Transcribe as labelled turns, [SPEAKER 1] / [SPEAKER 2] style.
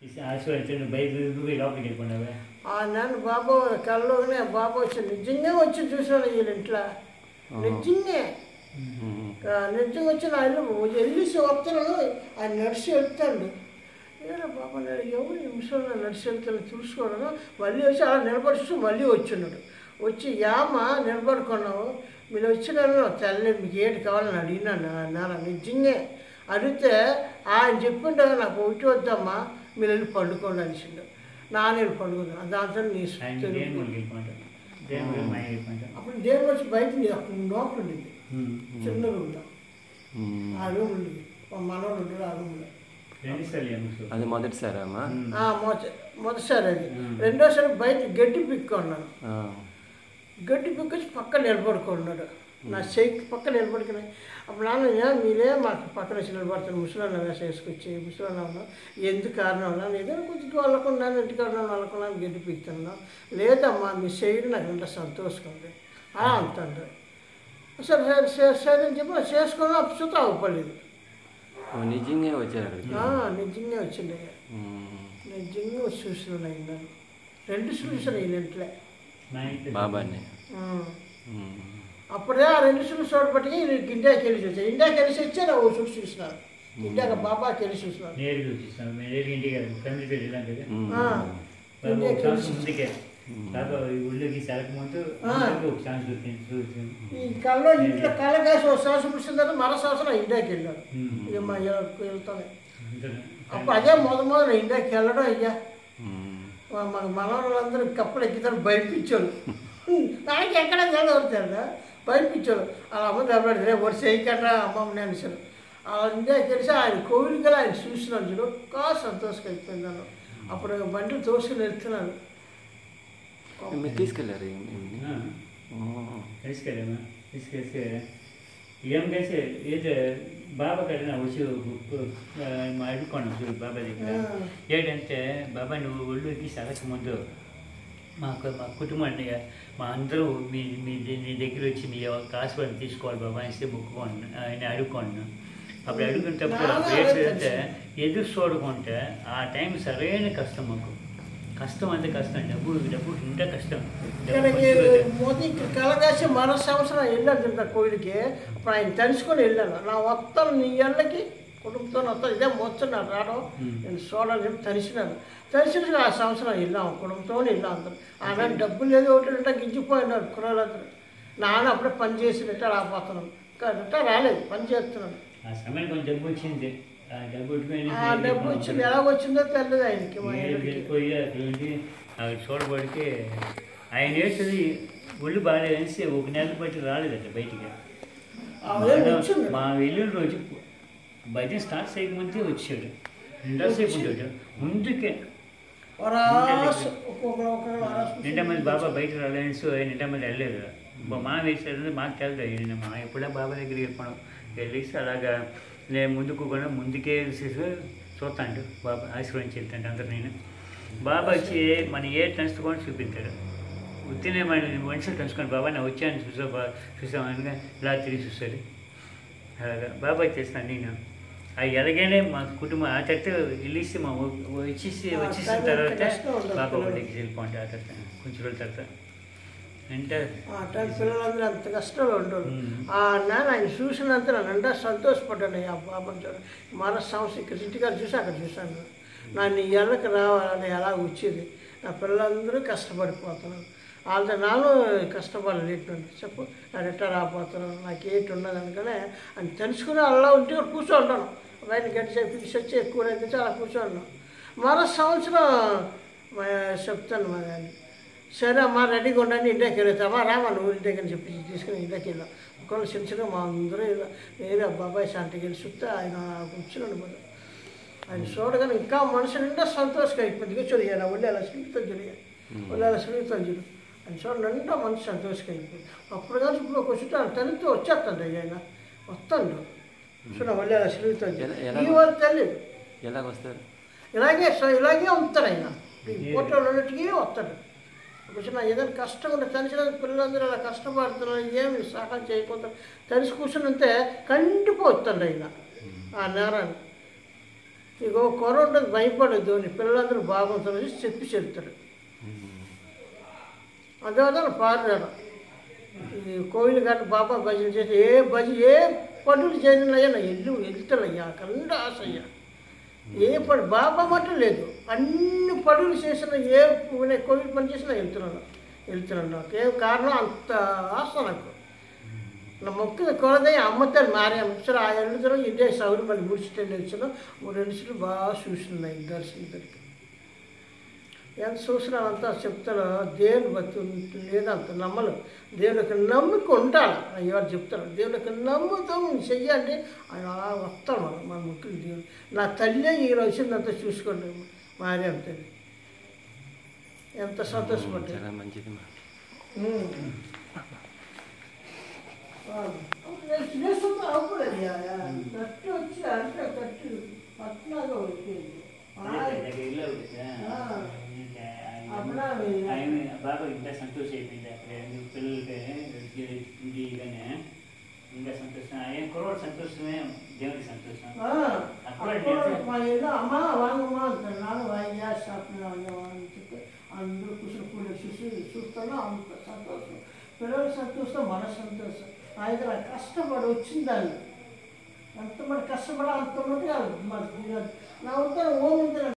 [SPEAKER 1] ఆశీర్వదించండి బయట పోయి లోపలికి వెళ్ళిపోయినావే
[SPEAKER 2] ఆ నన్ను బాబు కళ్ళలోనే బాబు వచ్చి నిజంగా వచ్చి చూసాను వీళ్ళ ఇంట్లో నిజంగా ఆ, నిజంగా వచ్చి నా ఇల్లు వెళ్ళేసి వస్తున్నాను ఆయన నడిచి వెళ్తాడు ఏరా బాబా నేను ఎవరు నిమిషంలో నడిచి వెళ్తాను చూసుకోవడం మళ్ళీ వచ్చి అలా నిలబడి మళ్ళీ వచ్చిన్నాడు వచ్చి యామ నిలబడుకున్నావు మీరు వచ్చినాను తెల్లి మీకు ఏంటి కావాలని అడిగినాను అన్నారా నిజంగా అడిగితే ఆయన చెప్పిండే నాకు ఒకటి వద్దమ్మా మీరు వెళ్ళి పండుకోండి అనిసిండు నాన్న వెళ్ళి పండుకున్నాను దాంతో నీ
[SPEAKER 1] ఆయన
[SPEAKER 2] తెలుగు.
[SPEAKER 1] దేని మనకి వెళ్ళిపోంటాం దేని మనకి మాయ వెళ్ళిపోంటాం
[SPEAKER 2] అప్పుడు దేవుడు వచ్చి బయట అప్పుడు లోపల ఉండేది చిన్న రూమ్లో ఆ రూమ్ ఉండేది మా మనవడు ఉంటాడు ఆ రూమ్లో
[SPEAKER 1] రెండు సార్లు ఏమో
[SPEAKER 3] అది మొదటిసారా అమ్మా
[SPEAKER 2] ఆ, మొదటి మొదటిసారి అది రెండోసారి బయట గడ్డి పిక్కున్నాను
[SPEAKER 3] ఆ.
[SPEAKER 2] గడ్డి పిక్కొచ్చి పక్కన నిలబడుకున్నాడు నా చెయ్యి పక్కన నిలబడుకుని అప్పుడు నాన్న "ఏ, మీరే మాకు పక్కన వచ్చి నిలబడతాను ముసలాన్న వేస వేసుకొచ్చి ముసలాన్న ఎందుకు కారణం ఉన్నాను ఏదో కొంచెం వాళ్ళకున్నాను ఇంటికాడ వాళ్ళకున్నాను గడ్డి పీకుతున్నాను లేదమ్మా మీ చెయ్యి నాకు ఎంత సంతోషంగా ఉంది ఆ అంటాడు సరే సరే సరే సరే అని చెప్పి చేసుకున్నా అప్పుడు అవ్వలేదు
[SPEAKER 3] ఓ, నిజంగా వచ్చారు అక్కడికి
[SPEAKER 2] నిజంగా వచ్చింది
[SPEAKER 3] ఉమ్.
[SPEAKER 2] నిజంగా వచ్చి చూసిన అయిందాను రెండు చూసిన ఈ ఇంట్లో
[SPEAKER 1] మా ఇంట్లో
[SPEAKER 3] బాబాని
[SPEAKER 2] ఉమ్.
[SPEAKER 3] ఉమ్.
[SPEAKER 2] అప్పుడే ఆ రెండు సులు చూడబట్టి ఇండియాకి వెళ్ళి చూసాను ఇండియాకి వెళ్ళి వచ్చాను ఓ సులు చూసినారు ఇండియాకి బాబాకి వెళ్ళి చూసినారు
[SPEAKER 1] నేరుగా చూపిస్తాను మేము నేరుగా ఇంటికి వెళ్ళాము ఫ్యామిలీ పెళ్ళి వెళ్ళాం కదా
[SPEAKER 3] ఉమ్.
[SPEAKER 2] ఆ,
[SPEAKER 1] బాబు ఒక
[SPEAKER 2] ఇండియాకి
[SPEAKER 1] ఛాన్స్
[SPEAKER 2] వెళ్ళి
[SPEAKER 1] ముందుకే బాబా ఈ ఊళ్ళోకి సెలక ముందు
[SPEAKER 2] ఆ.
[SPEAKER 1] అందరికీ ఒక ఛాన్స్ దొరికింది చూసింది
[SPEAKER 2] ఈ కళ్ళలో ఇంట్లో కళ్ళ కాసి ఒక సంవత్సరం పుట్టిన తర్వాత మరో సంవత్సరం ఇండియాకి వెళ్ళాను ఇక మా వెళ్తాను అప్పుడు అదే మొద మొదలు ఇండియాకి వెళ్ళడం అయ్యా
[SPEAKER 3] ఉమ్.
[SPEAKER 2] మా- మన మనవరందరూ కప్పులు ఎక్కితారు భయపించారు నాకు ఎక్కడ చదవరుతారు భయపించారు అలా అమ్మ దెబ్బలాడు రే వరుస ఎక్కడ్రా అమ్మమ్మని అనేసారు అలా ఇండియాకి తెలిసి ఆయన కోవిడ్కి ఆయన చూసినాను చూడు కా సంతోషంగా అయిపోయింది నన్ను అప్పుడు బండి తోసుకుని వెళ్తున్నాను
[SPEAKER 3] మీరు తీసుకెళ్ళారు ఈమెని? ఓ.
[SPEAKER 1] తీసుకెళ్ళామా తీసుకెళ్తే ఏం కలిసి ఏదో బాబా కట్టిన వచ్చి మా అడుకోండి చూడు బాబా దగ్గర
[SPEAKER 2] ఆ.
[SPEAKER 1] ఏంటంటే బాబా నువ్వు ఒళ్ళుకి సగటు ముందు మాకు మా కుటుంబాన్ని మా అందరూ మీ మీ నీ దగ్గర వచ్చి మీ యొక్క ఆశీర్వాదం తీసుకోవాలి బాబా అనేసి మొక్కుకోండి ఆయన అడుక్కోండి అప్పుడు అడుగుంటప్పుడు
[SPEAKER 2] నాన్న
[SPEAKER 1] అప్పుడు
[SPEAKER 2] అదే
[SPEAKER 1] ఏంటంటే ఎదురు చూడకుంటే ఆ టైం సరైన కష్టం మాకు కష్టం అంటే కష్టం డబ్బు డబ్బు ఇంకా కష్టం డబ్బు
[SPEAKER 2] ఇక్కడికి
[SPEAKER 1] ఖర్చు అవుతుంది.
[SPEAKER 2] మోదీ ఇక్కడ కలగాసి మరో సంవత్సరం వెళ్ళాను తింటా కోవిడ్కి అప్పుడు ఆయన తలుసుకొని వెళ్ళాను నా మొత్తం నీ ఏళ్ళకి కుటుంబంతో మొత్తం ఇదే మొత్తున్నాను రావడం నేను చూడాలని చెప్పి తలిసినాను తలిసిన ఆ సంవత్సరం వెళ్ళాం కుటుంబంతో వెళ్ళాం అందరం ఆమె డబ్బులు లేదు ఒకటి అంటే గిచ్చిపోయినారు కుర్రలందరూ నాన్న అప్పుడే పని చేసి రిటైర్ ఆపోతున్నాను ఇంకా రిటైర్ రాలేదు పని చేస్తున్నాను
[SPEAKER 1] ఆ సమయం కొంచెం డబ్బు వచ్చింది ఆ డబ్బు పెట్టుకొని
[SPEAKER 2] ఆ డబ్బు వచ్చింది ఎలా వచ్చిందో తెలియదు ఆయనకి మా ఆయనకి.
[SPEAKER 1] వెళ్ళిపోయి అక్కడ ఉండి అక్కడ చూడబడికి ఆయన ఏడ్చేది ఒళ్ళు బాగాలేదనేసి ఒక నెల బట్టి రాలేదట బయటికి
[SPEAKER 2] అదే వచ్చింది
[SPEAKER 1] మా వెళ్ళిన రోజు భజన స్టార్ట్ చేయకముందే వచ్చాడు ఇండస్ట్రీ ఉంటాడు ముందుకే
[SPEAKER 2] వరాసు ఒక్కొక్కరు ఒక్కొక్కరు వరాసు
[SPEAKER 1] నిండా మంది బాబా బయట రాలేసి నిండా మంది వెళ్ళలేదు మా మా వేసారు మాకు తెలియదు ఈయన మా ఎప్పుడా బాబా దగ్గరికి వెళ్ళిపోవడం వెళ్ళేసి అలాగా నేను ముందుకు కూడా ముందుకే వేసేసి చూస్తాడు బాబా ఆశీర్వదించి వెళ్తాడు అందరు నేను బాబా వచ్చి మన ఏ తెలుసుకొని చూపించాడు ఉత్తినే మన మనుషులు తెలుసుకొని బాబా నేను వచ్చాను చూసా బా చూసాం అనగా ఇలా తిరిగి చూస్తాడు అలాగా బాబా చేస్తాను నేను అవి ఎలాగైనా మా కుటుంబం ఆ తర్వాత వెళ్ళేసి మా ఊ- వచ్చేసి
[SPEAKER 2] ఆ,
[SPEAKER 1] వచ్చేసిన
[SPEAKER 2] తర్వాత
[SPEAKER 1] తర్వాత
[SPEAKER 2] కష్టం ఉండదు
[SPEAKER 1] బాబా
[SPEAKER 2] పిల్లలు.
[SPEAKER 1] వాళ్ళకి వెళ్ళిపోండి ఆ తర్వాత కొంచెం రోజుల తర్వాత అంటే
[SPEAKER 2] ఆ టైం పిల్లలందరూ అంత కష్టంలో ఉండరు
[SPEAKER 1] మ్మ్.
[SPEAKER 2] ఆ నాన్న ఆయన చూసినంత నన్ను సంతోషపడ్డాను ఆ బాబాని చూడ మరో సంవత్సరం ఇక్కడ ఇంటికాడ చూసి అక్కడ చూశాను నన్ను ఈ ఎళ్ళకి రావాలని ఎలా వచ్చేది నా పిల్లలందరూ కష్టపడిపోతున్నాను వాళ్ళతో నాను కష్టపడలేటువంటి చెప్పు నా రిటైర్ రాకపోతున్నాను నాకు ఏంటి ఉన్నది అనుకనే అని తెలుసుకుని అలా ఉంటే ఇక్కడ కూర్చోంటాను బయట గట్టి చెప్పి వచ్చి ఎక్కువ అయితే అలా కూర్చోంటాను మరో సంవత్సరం మా చెప్తాను మా దాన్ని సరే అమ్మా రెడీగా ఉండండి ఇండియాకి వెళ్తామా రామా నువ్వు ఇంటికి అని చెప్పి తీసుకుని ఇండియాకి వెళ్ళాం ఒకళ్ళు చిన్న చిన్న మా అందరూ ఇలా నేను బాబాయ్ శాంతికి వెళ్ళి చూస్తే ఆయన కూర్చున్నాడు మరి ఆయన చూడగానే ఇంకా మనసు నిండా సంతోషంగా అయిపోయింది ఇక చూడు నా ఒళ్ళు అలా స్వీట్తో చూడు ఒళ్ళు అలా స్వీట్తో చూడు ఆయన చూడ నిండా మనసు సంతోషంగా అయిపోయింది అప్పుడు కానీ ఇప్పుడు కూర్చుంటే ఆయన తల్లితో వచ్చేస్తాడు ఆయన వస్తాడు చూడ ఒళ్ళు అలా స్వీట్తో
[SPEAKER 3] ఎలా- ఎలా-
[SPEAKER 2] ఈ వాళ్ళు తల్లి
[SPEAKER 3] ఎలాగొస్తారు
[SPEAKER 2] ఇలాగే సో ఇలాగే ఉంటాడు ఆయన ఈ ఫోటోలు ఉన్నట్టుగా వస్తాడు కూర్చున్న ఏదైనా కష్టం ఉంటే తెలిసిన పిల్లలందరూ అలా కష్టపడుతున్నారు ఏమి సహాయం చేయకుండా తెలిసి కూర్చుని ఉంటే కంటిపోతాడు ఆయన ఆ నేరాన్ని ఇగో కొర ఉంటుంది భయపడద్దు అని పిల్లలందరూ బాగుంటారని చెప్పి చెప్తారు అదేవిధంగా పాడారు ఈ కోవిల్ గట్ట బాబా భజన చేసి ఏ భజ ఏ పనులు చేయనయ్యా నా ఇల్లు వెళ్తానయ్యా కండ ఆశయ్యా ఏ పని బాబా మాట లేదు అన్ని పనులు చేసిన ఏ నేను కోవిడ్ పని చేసినా వెళ్తున్నాను వెళ్తున్నాను నాకు ఏం కారణం అంత ఆశ నాకు నా మొక్క కొలదే అమ్మతారు మారేం సరే ఆ ఎల్లుదరం ఇదే సౌరు మళ్ళీ ముడిచిటే నిలిచిన మూడు నిలిచిన బాగా చూస్తున్నాయి దర్శనం ఇద్దరికి ఎంత చూసినా అంతా చెప్తాను దేవుని బతి లేదు అంత నమ్మలు దేవునికి నమ్మిక ఉండాలి అయ్యారు చెప్తారు దేవునికి నమ్ముతాం చెయ్యండి ఆయన అలా వస్తాం మనం మన ముక్కులు దేవుడు నా తల్లే ఈ వచ్చిందంతా చూసుకోండి మారే తల్లి ఎంత సంతోషపడ్డా
[SPEAKER 3] చాలా మంచిది మా
[SPEAKER 2] కట్టు వచ్చి అంటే కట్టు పట్నాగా వచ్చింది
[SPEAKER 1] ఇల్లు అవుతుందా?
[SPEAKER 2] ఆ.
[SPEAKER 1] ఇంకా
[SPEAKER 2] అప్పుడు
[SPEAKER 1] ఆయన- ఆయన బాగా ఇంకా సంతోషం అయిపోయింది అక్కడ పిల్లలకి ఇది కానీ ఇంకా సంతోషం ఆయన కుర్రోడు సంతోషమే దేవుడికి సంతోషం
[SPEAKER 2] మా ఏదో అమ్మ వాంగమ్మ అంటారు నాన్న వాయిదా షాప్లో అని చెప్పి అందరూ కుసులు పూలు చూసి చూస్తాను అంత సంతోషం పిల్లల సంతోషం మన సంతోషం ఆయన నాకు కష్టపడి వచ్చిందాన్ని ఎంత మరి కష్టపడ అంత మటుగా మరి నా ఉత్తరం ఓ